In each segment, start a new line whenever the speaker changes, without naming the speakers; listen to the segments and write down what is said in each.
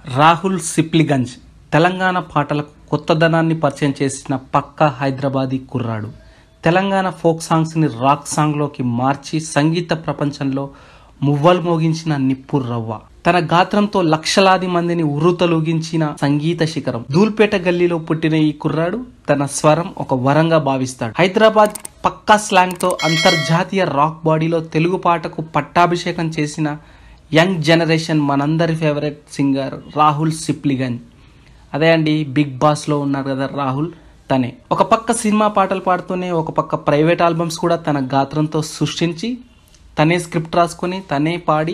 రాహుల్ సిప్లిగంజ్ తెలంగాణ పాటలకు కొత్తదనాన్ని పరిచయం చేసిన పక్కా హైదరాబాదీ కుర్రాడు తెలంగాణ ఫోక్ సాంగ్స్ని రాక్ సాంగ్లోకి మార్చి సంగీత ప్రపంచంలో మువ్వలు మోగించిన నిప్పుర్ రవ్వ తన గాత్రంతో లక్షలాది మందిని ఉర్రుతలూగించిన సంగీత శిఖరం ధూల్పేట గల్లీలో పుట్టిన ఈ కుర్రాడు తన స్వరం ఒక వరంగా భావిస్తాడు హైదరాబాద్ పక్కా స్లాంగ్ తో అంతర్జాతీయ రాక్ బాడీలో తెలుగు పాటకు పట్టాభిషేకం చేసిన యంగ్ జనరేషన్ మనందరి ఫేవరెట్ సింగర్ రాహుల్ సిప్లిగంజ్ అదే అండి బిగ్ బాస్లో ఉన్నారు కదా రాహుల్ తనే ఒక పక్క సినిమా పాటలు పాడుతూనే ఒక పక్క ప్రైవేట్ ఆల్బమ్స్ కూడా తన గాత్రంతో సృష్టించి తనే స్క్రిప్ట్ రాసుకొని తనే పాడి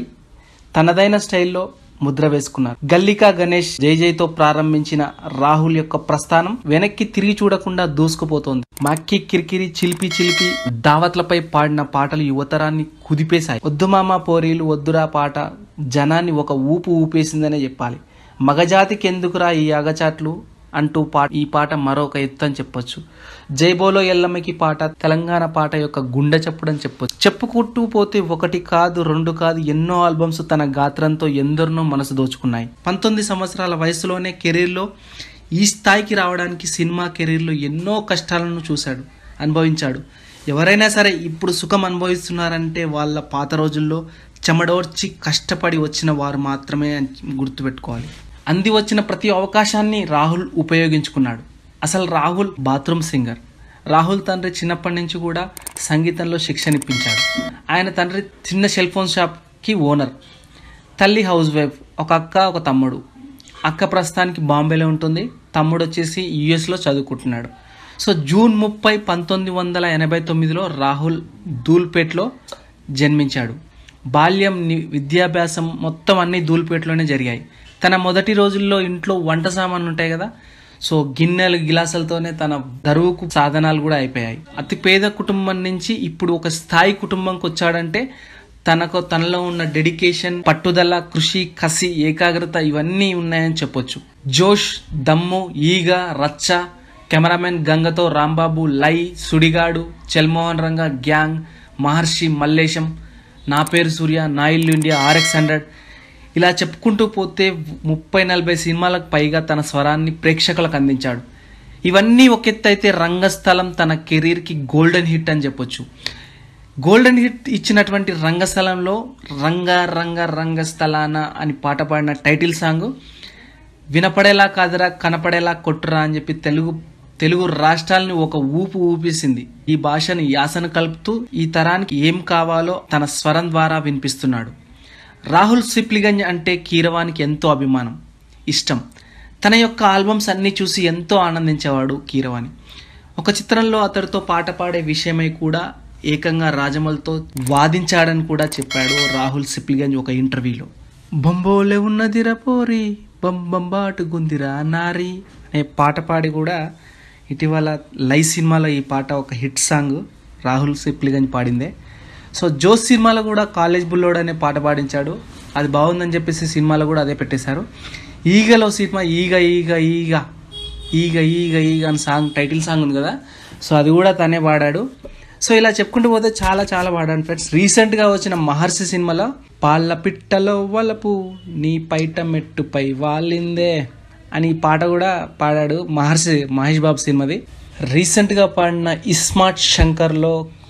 తనదైన స్టైల్లో ముద్ర వేసుకున్నారు గల్లికా గణేష్ జై జైతో ప్రారంభించిన రాహుల్ యొక్క ప్రస్థానం వెనక్కి తిరిగి చూడకుండా దూసుకుపోతోంది మక్కి కిరికిరి చిలిపి చిలిపి దావత్లపై పాడిన పాటలు యువతరాన్ని కుదిపేశాయి వద్దు మామ పోరీలు వద్దురా పాట జనాన్ని ఒక ఊపు ఊపేసిందనే చెప్పాలి మగజాతికి ఎందుకురా ఈ అగచాట్లు అంటూ పాట ఈ పాట మరొక ఎత్తు అని చెప్పొచ్చు జైబోలో ఎల్లమ్మకి పాట తెలంగాణ పాట యొక్క గుండె చెప్పుడని చెప్పొచ్చు చెప్పుకుంటూ పోతే ఒకటి కాదు రెండు కాదు ఎన్నో ఆల్బమ్స్ తన గాత్రంతో ఎందరినో మనసు దోచుకున్నాయి పంతొమ్మిది సంవత్సరాల వయసులోనే కెరీర్లో ఈ స్థాయికి రావడానికి సినిమా కెరీర్లో ఎన్నో కష్టాలను చూశాడు అనుభవించాడు ఎవరైనా సరే ఇప్పుడు సుఖం అనుభవిస్తున్నారంటే వాళ్ళ పాత రోజుల్లో చెమడోర్చి కష్టపడి వచ్చిన వారు మాత్రమే అని గుర్తుపెట్టుకోవాలి అంది వచ్చిన ప్రతి అవకాశాన్ని రాహుల్ ఉపయోగించుకున్నాడు అసలు రాహుల్ బాత్రూమ్ సింగర్ రాహుల్ తండ్రి చిన్నప్పటి నుంచి కూడా సంగీతంలో శిక్షణ ఇప్పించాడు ఆయన తండ్రి చిన్న సెల్ ఫోన్ షాప్కి ఓనర్ తల్లి హౌస్ వైఫ్ ఒక అక్క ఒక తమ్ముడు అక్క ప్రస్తుతానికి బాంబేలో ఉంటుంది తమ్ముడు వచ్చేసి యుఎస్లో చదువుకుంటున్నాడు సో జూన్ ముప్పై పంతొమ్మిది వందల ఎనభై తొమ్మిదిలో రాహుల్ ధూల్పేట్లో జన్మించాడు బాల్యం ని- విద్యాభ్యాసం మొత్తం అన్ని ధూల్పేటలోనే జరిగాయి తన మొదటి రోజుల్లో ఇంట్లో వంట సామాన్లు ఉంటాయి కదా సో గిన్నెలు గిలాసులతోనే తన దరువుకు సాధనాలు కూడా అయిపోయాయి అతి పేద కుటుంబం నుంచి ఇప్పుడు ఒక స్థాయి కుటుంబంకి వచ్చాడంటే తనకు తనలో ఉన్న డెడికేషన్ పట్టుదల కృషి కసి ఏకాగ్రత ఇవన్నీ ఉన్నాయని చెప్పొచ్చు జోష్ దమ్ము ఈగ రచ్చ కెమెరామెన్ గంగతో రాంబాబు లై సుడిగాడు చెల్మోహన్ రంగ గ్యాంగ్ మహర్షి మల్లేశం నా పేరు సూర్య నా ఇల్లు ఇండియా ఆర్ఎక్స్ హండ్రెడ్ ఇలా చెప్పుకుంటూ పోతే ముప్పై నలభై సినిమాలకు పైగా తన స్వరాన్ని ప్రేక్షకులకు అందించాడు ఇవన్నీ ఒక ఎత్తు అయితే రంగస్థలం తన కెరీర్కి గోల్డెన్ హిట్ అని చెప్పొచ్చు గోల్డెన్ హిట్ ఇచ్చినటువంటి రంగస్థలంలో రంగ రంగ రంగస్థలాన అని పాట పాడిన టైటిల్ సాంగ్ వినపడేలా కాదురా కనపడేలా కొట్టురా అని చెప్పి తెలుగు తెలుగు రాష్ట్రాలని ఒక ఊపు ఊపేసింది ఈ భాషని యాసను కలుపుతూ ఈ తరానికి ఏం కావాలో తన స్వరం ద్వారా వినిపిస్తున్నాడు రాహుల్ సిప్లిగంజ్ అంటే కీరవానికి ఎంతో అభిమానం ఇష్టం తన యొక్క ఆల్బమ్స్ అన్నీ చూసి ఎంతో ఆనందించేవాడు కీరవాణి ఒక చిత్రంలో అతడితో పాట పాడే విషయమై కూడా ఏకంగా రాజమౌళితో వాదించాడని కూడా చెప్పాడు రాహుల్ సిప్లిగంజ్ ఒక ఇంటర్వ్యూలో బొంబోలే ఉన్నదిరా పోరి బొంబాటు గుందిరా నారి అనే పాట పాడి కూడా ఇటీవల లై సినిమాలో ఈ పాట ఒక హిట్ సాంగ్ రాహుల్ సిప్లిగంజ్ పాడిందే సో జోస్ సినిమాలో కూడా కాలేజ్ బుల్లోడ్ అనే పాట పాడించాడు అది బాగుందని చెప్పేసి సినిమాలో కూడా అదే పెట్టేశారు ఈగలో సినిమా ఈగ ఈగ ఈగ ఈగ ఈగ ఈగ అని సాంగ్ టైటిల్ సాంగ్ ఉంది కదా సో అది కూడా తనే పాడాడు సో ఇలా చెప్పుకుంటూ పోతే చాలా చాలా పాడాను ఫ్రెండ్స్ రీసెంట్గా వచ్చిన మహర్షి సినిమాలో పాల పిట్టలో వలపు నీ పైట మెట్టుపై వాలిందే అని ఈ పాట కూడా పాడాడు మహర్షి మహేష్ బాబు సినిమాది రీసెంట్గా పాడిన ఇస్మార్ట్ శంకర్లో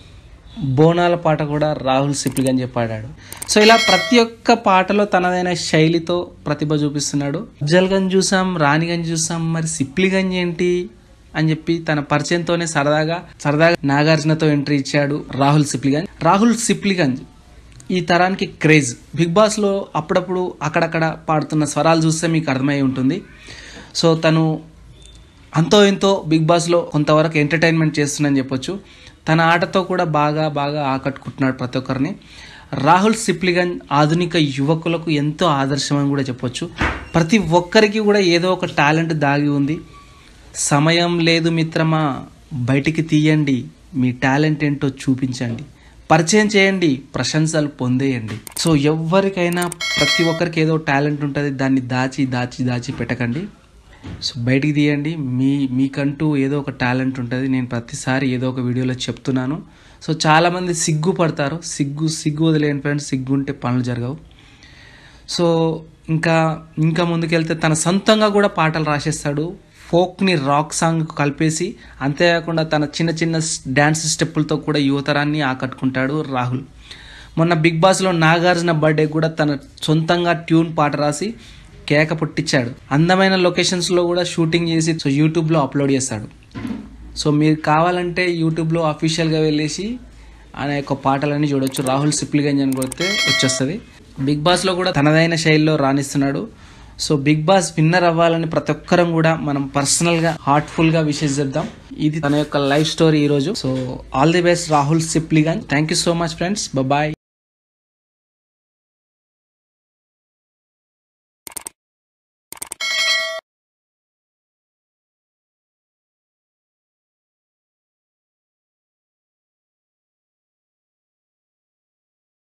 బోనాల పాట కూడా రాహుల్ సిప్లిగంజ్ పాడాడు సో ఇలా ప్రతి ఒక్క పాటలో తనదైన శైలితో ప్రతిభ చూపిస్తున్నాడు అఫ్జల్గంజ్ చూసాం రాణిగంజ్ చూసాం మరి సిప్లిగంజ్ ఏంటి అని చెప్పి తన పరిచయంతోనే సరదాగా సరదాగా నాగార్జునతో ఎంట్రీ ఇచ్చాడు రాహుల్ సిప్లిగంజ్ రాహుల్ సిప్లిగంజ్ ఈ తరానికి క్రేజ్ బిగ్ బాస్లో అప్పుడప్పుడు అక్కడక్కడ పాడుతున్న స్వరాలు చూస్తే మీకు అర్థమై ఉంటుంది సో తను అంతో ఎంతో బిగ్ బాస్లో కొంతవరకు ఎంటర్టైన్మెంట్ చేస్తుందని చెప్పొచ్చు తన ఆటతో కూడా బాగా బాగా ఆకట్టుకుంటున్నాడు ప్రతి ఒక్కరిని రాహుల్ సిప్లిగన్ ఆధునిక యువకులకు ఎంతో ఆదర్శం అని కూడా చెప్పొచ్చు ప్రతి ఒక్కరికి కూడా ఏదో ఒక టాలెంట్ దాగి ఉంది సమయం లేదు మిత్రమా బయటికి తీయండి మీ టాలెంట్ ఏంటో చూపించండి పరిచయం చేయండి ప్రశంసలు పొందేయండి సో ఎవరికైనా ప్రతి ఒక్కరికి ఏదో టాలెంట్ ఉంటుంది దాన్ని దాచి దాచి దాచి పెట్టకండి సో బయటికి తీయండి మీ మీకంటూ ఏదో ఒక టాలెంట్ ఉంటుంది నేను ప్రతిసారి ఏదో ఒక వీడియోలో చెప్తున్నాను సో చాలామంది సిగ్గు పడతారు సిగ్గు సిగ్గు వదిలేని ఫ్రెండ్స్ సిగ్గు ఉంటే పనులు జరగవు సో ఇంకా ఇంకా ముందుకెళ్తే తన సొంతంగా కూడా పాటలు రాసేస్తాడు ఫోక్ని రాక్ సాంగ్ కలిపేసి అంతేకాకుండా తన చిన్న చిన్న డ్యాన్స్ స్టెప్పులతో కూడా యువతరాన్ని ఆకట్టుకుంటాడు రాహుల్ మొన్న బిగ్ బాస్లో నాగార్జున బర్త్డే కూడా తన సొంతంగా ట్యూన్ పాట రాసి కేక పుట్టించాడు అందమైన లొకేషన్స్లో కూడా షూటింగ్ చేసి సో యూట్యూబ్లో అప్లోడ్ చేస్తాడు సో మీరు కావాలంటే యూట్యూబ్లో అఫీషియల్గా వెళ్ళేసి ఆయన యొక్క పాటలన్నీ చూడొచ్చు రాహుల్ సిప్లిగంజ్ అని కొడితే వచ్చేస్తుంది బిగ్ బాస్లో కూడా తనదైన శైలిలో రాణిస్తున్నాడు సో బిగ్ బాస్ విన్నర్ అవ్వాలని ప్రతి ఒక్కరం కూడా మనం పర్సనల్గా హార్ట్ఫుల్గా విషెస్ చేద్దాం ఇది తన యొక్క లైఫ్ స్టోరీ ఈరోజు so all the best Rahul Sipligunj thank you so much friends bye